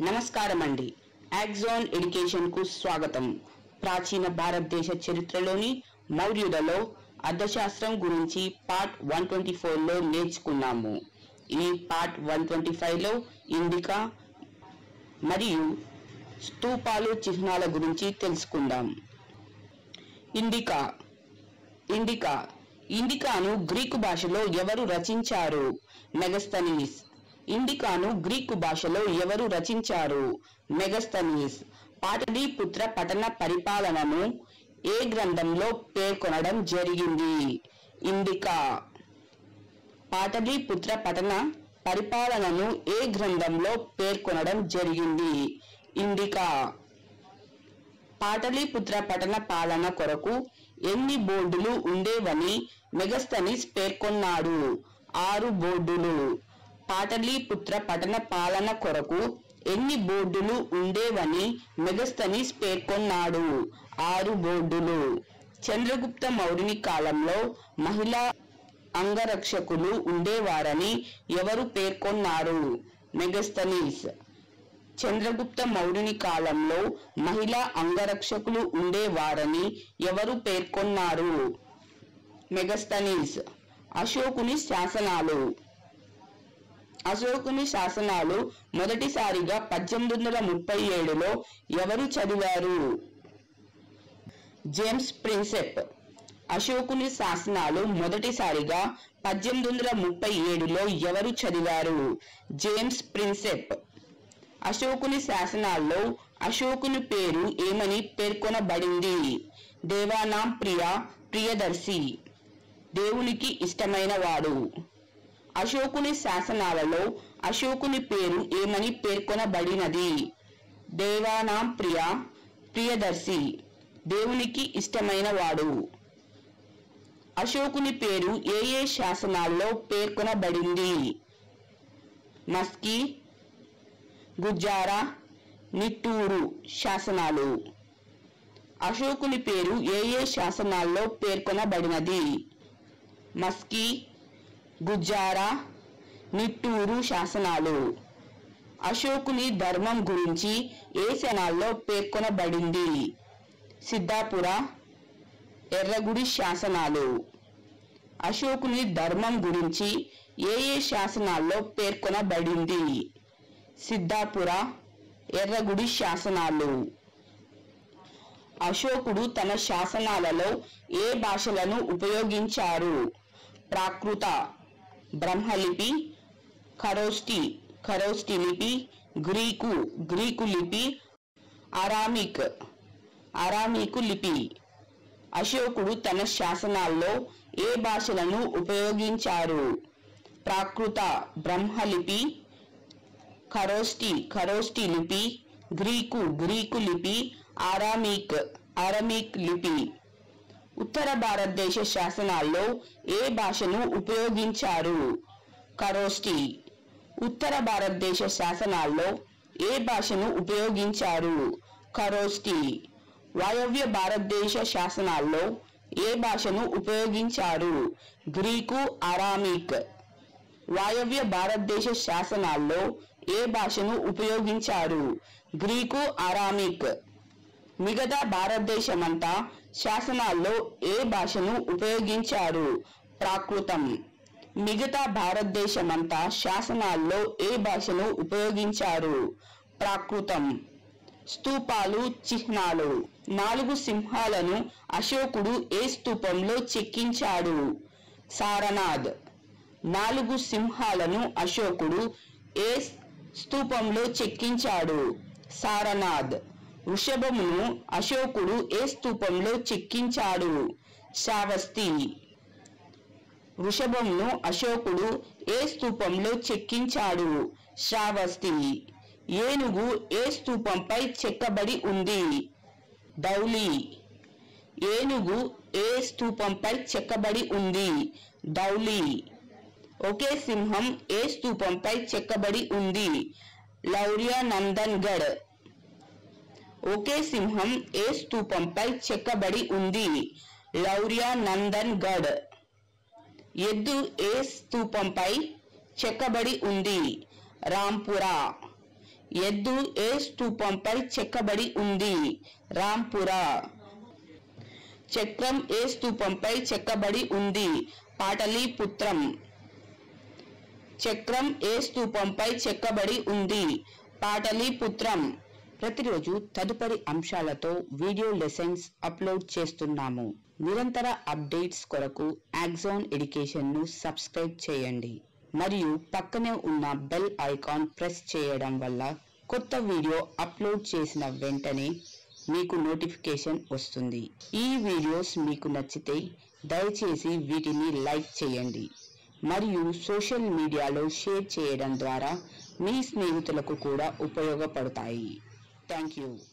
నమస్కారం అండి యాక్జోన్ ఎడ్యుకేషన్ కు స్వాగతం ప్రాచీన భారతదేశ చరిత్రలోని మౌర్యులలో అర్థశాస్త్రం గురించి పార్ట్ వన్ ట్వంటీ లో నేర్చుకున్నాము ఈ పార్ట్ వన్ ట్వంటీ లో ఇండికా మరియు స్తూపాలు చిహ్నాల గురించి తెలుసుకుందాం ఇండికా ఇండికా ఇండికాను గ్రీకు భాషలో ఎవరు రచించారు మెగస్తనీస్ ఇండికాను గ్రీకు భాషలో ఎవరు రచించారు మెగస్తనీస్ పాటలీపుత్ర పఠన పరిపాలనను ఏ గ్రంథంలో పేర్కొనడం జరిగింది ఇండికా పాటలీపుత్ర పఠన పరిపాలనను ఏ గ్రంథంలో పేర్కొనడం జరిగింది ఇండికా పాటలీపుత్ర పట్టణ పాలన కొరకు ఎన్ని బోర్డులు ఉండేవని మెగస్తనీస్ పేర్కొన్నాడు ఆరు బోర్డులు పాటలీపుత్ర పట్టణ పాలన కొరకు ఎన్ని బోర్డులు ఉండేవని మెగస్తనీస్ పేర్కొన్నాడు ఆరు బోర్డులు చంద్రగుప్త మౌర్యుని కాలంలో మహిళా అంగరక్షకులు ఉండేవారని ఎవరు పేర్కొన్నారు మెగస్తనీస్ చంద్రగుప్త మౌర్యుని కాలంలో మహిళా అంగరక్షకులు ఉండేవారని ఎవరు పేర్కొన్నారు మెగస్తనీస్ అశోకుని శాసనాలు అశోకుని శాసనాలు మొదటిసారిగా పద్దెనిమిది వందల ముప్పై ఏడులో ఎవరు చదివారు జేమ్స్ ప్రిన్సెప్ అశోకుని శాసనాలు మొదటిసారిగా పద్దెనిమిది వందల ముప్పై ఏడులో ఎవరు చదివారు జేమ్స్ ప్రిన్సెప్ అశోకుని శాసనాల్లో అశోకుని పేరు ఏమని పేర్కొనబడింది దేవానాం ప్రియ ప్రియదర్శి దేవునికి ఇష్టమైన వాడు అశోకుని శాసనాలలో అశోకుని పేరు ఏమని పేర్కొనబడినది దేవానాం ప్రియ ప్రియదర్శి దేవునికి ఇష్టమైన వాడు అశోకుని పేరు ఏ ఏ శాసనాల్లో పేర్కొనబడింది మస్కీ గుజ్జారా నిట్టూరు శాసనాలు అశోకుని పేరు ఏ ఏ శాసనాల్లో పేర్కొనబడినది మస్కీ గుజ్జారా నిట్టూరు శాసనాలు అశోకుని ధర్మం గురించి ఏ శాసనాల్లో పేర్కొనబడింది సిద్ధాపుర ఎర్రగుడి శాసనాలు అశోకుని ధర్మం గురించి ఏ ఏ శాసనాల్లో పేర్కొనబడింది సిద్ధాపుర ఎర్రగుడి శాసనాలు అశోకుడు తన శాసనాలలో ఏ భాషలను ఉపయోగించారు ప్రాకృత బ్రహ్మలిపి ఖరోష్టి ఖరోష్టి లిపి గ్రీకు గ్రీకు లిపి అరామిక్ అరామికు లిపి అశోకుడు తన శాసనాల్లో ఏ భాషలను ఉపయోగించారు ప్రాకృత బ్రహ్మలిపి ఖరోష్టి ఖరోష్టి లిపి గ్రీకు గ్రీకు లిపి ఆరామిక్ ఆరామిక్ లిపి ఉత్తర భారతదేశ శాసనాల్లో ఏ భాషను ఉపయోగించారు ఖరోష్టి ఉత్తర భారతదేశ శాసనాల్లో ఏ భాషను ఉపయోగించారు ఖరోష్టి వాయవ్య భారతదేశ శాసనాల్లో ఏ భాషను ఉపయోగించారు గ్రీకు అరామిక్ వాయవ్య భారతదేశ శాసనాల్లో ఏ భాషను ఉపయోగించారు గ్రీకు అరామిక్ మిగతా భారతదేశమంతా శాసనాల్లో ఏ భాషను ఉపయోగించారు ప్రాకృతం మిగతా భారతదేశమంతా శాసనాల్లో ఏ భాషను ఉపయోగించారు ప్రాకృతం స్తూపాలు చిహ్నాలు నాలుగు సింహాలను అశోకుడు ఏ స్తూపంలో చెక్కించాడు సారనాథ్ నాలుగు సింహాలను అశోకుడు ఏ స్తూపంలో చెక్కించాడు సారనాథ్ వృషభమును అశోకుడు ఏ స్తూపంలో చెక్కించాడు శ్రావస్తి వృషభంను అశోకుడు ఏ స్తూపంలో చెక్కించాడు శ్రావస్తి ఏనుగు ఏ స్తూపంపై చెక్కబడి ఉంది దౌలి ఏనుగు ఏ స్తూపంపై చెక్కబడి ఉంది దౌలి ఒకే సింహం ఏ స్తూపంపై చెక్కబడి ఉంది లౌర్య నందన్ గఢ్ ఒకే సింహం ఏ స్తూపంపై చెక్కబడి ఉంది లౌర్య నందన్ గఢ్ ఎద్దు ఏ స్తూపంపై చెక్కబడి ఉంది రాంపురా ఎద్దు ఏ స్తూపంపై చెక్కబడి ఉంది రాంపురా చక్రం ఏ స్తూపంపై చెక్కబడి ఉంది పాటలీపుత్రం చక్రం ఏ స్తూపంపై చెక్కబడి ఉంది పాటలీపుత్రం ప్రతిరోజు తదుపరి అంశాలతో వీడియో లెసన్స్ అప్లోడ్ చేస్తున్నాము నిరంతర అప్డేట్స్ కొరకు యాక్జోన్ ఎడ్యుకేషన్ ను సబ్స్క్రైబ్ చేయండి మరియు పక్కనే ఉన్న బెల్ ఐకాన్ ప్రెస్ చేయడం వల్ల కొత్త వీడియో అప్లోడ్ చేసిన వెంటనే మీకు నోటిఫికేషన్ వస్తుంది ఈ వీడియోస్ మీకు నచ్చితే దయచేసి వీటిని లైక్ చేయండి మరియు సోషల్ మీడియాలో షేర్ చేయడం ద్వారా మీ స్నేహితులకు కూడా ఉపయోగపడతాయి థ్యాంక్ యూ